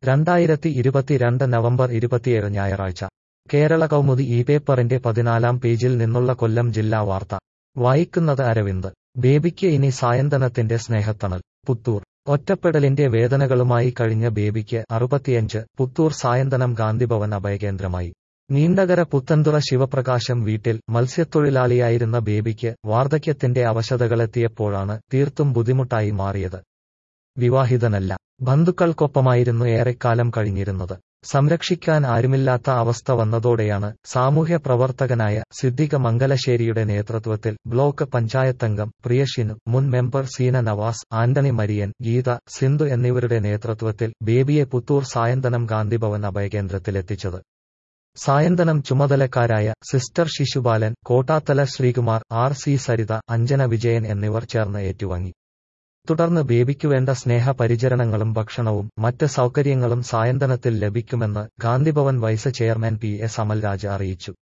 രണ്ടായിരത്തി ഇരുപത്തിരണ്ട് നവംബർ ഇരുപത്തിയേഴ് ഞായറാഴ്ച കേരള കൗമുദി ഈ പേപ്പറിന്റെ പതിനാലാം പേജിൽ നിന്നുള്ള കൊല്ലം ജില്ലാ വാർത്ത വായിക്കുന്നത് അരവിന്ദ് ബേബിക്ക് ഇനി സായന്തനത്തിന്റെ സ്നേഹത്തണൽ പുത്തൂർ ഒറ്റപ്പെടലിന്റെ വേദനകളുമായി കഴിഞ്ഞ ബേബിക്ക് അറുപത്തിയഞ്ച് പുത്തൂർ സായന്തനം ഗാന്ധിഭവൻ അഭയകേന്ദ്രമായി നീണ്ടകര പുത്തൻതുറ ശിവപ്രകാശം വീട്ടിൽ മത്സ്യത്തൊഴിലാളിയായിരുന്ന ബേബിക്ക് വാർദ്ധക്യത്തിന്റെ അവശതകളെത്തിയപ്പോഴാണ് തീർത്തും ബുദ്ധിമുട്ടായി മാറിയത് വിവാഹിതനല്ല ബന്ധുക്കൾക്കൊപ്പമായിരുന്നു ഏറെക്കാലം കഴിഞ്ഞിരുന്നത് സംരക്ഷിക്കാൻ ആരുമില്ലാത്ത അവസ്ഥ വന്നതോടെയാണ് സാമൂഹ്യ പ്രവർത്തകനായ സിദ്ദിഖ മംഗലശ്ശേരിയുടെ നേതൃത്വത്തിൽ ബ്ലോക്ക് പഞ്ചായത്തംഗം പ്രിയഷിനു മുൻ മെമ്പർ സീന നവാസ് ആന്റണി മരിയൻ ഗീത സിന്ധു എന്നിവരുടെ നേതൃത്വത്തിൽ ബേബിയെ പുത്തൂർ സായന്തനം ഗാന്ധിഭവൻ അഭയകേന്ദ്രത്തിലെത്തിച്ചത് സായന്തനം ചുമതലക്കാരായ sister Sisupalan Kottathala Sreekumar R C Saritha Anjana Vijayan എന്നിവർ ചേർന്ന് ഏറ്റുവാങ്ങി തുടർന്ന് ബേബിക്കു വേണ്ട സ്നേഹപരിചരണങ്ങളും ഭക്ഷണവും മറ്റ് സൗകര്യങ്ങളും സായന്തനത്തിൽ ലഭിക്കുമെന്ന് Gandhibhavan vice chairman P S Amalraj അറിയിച്ചു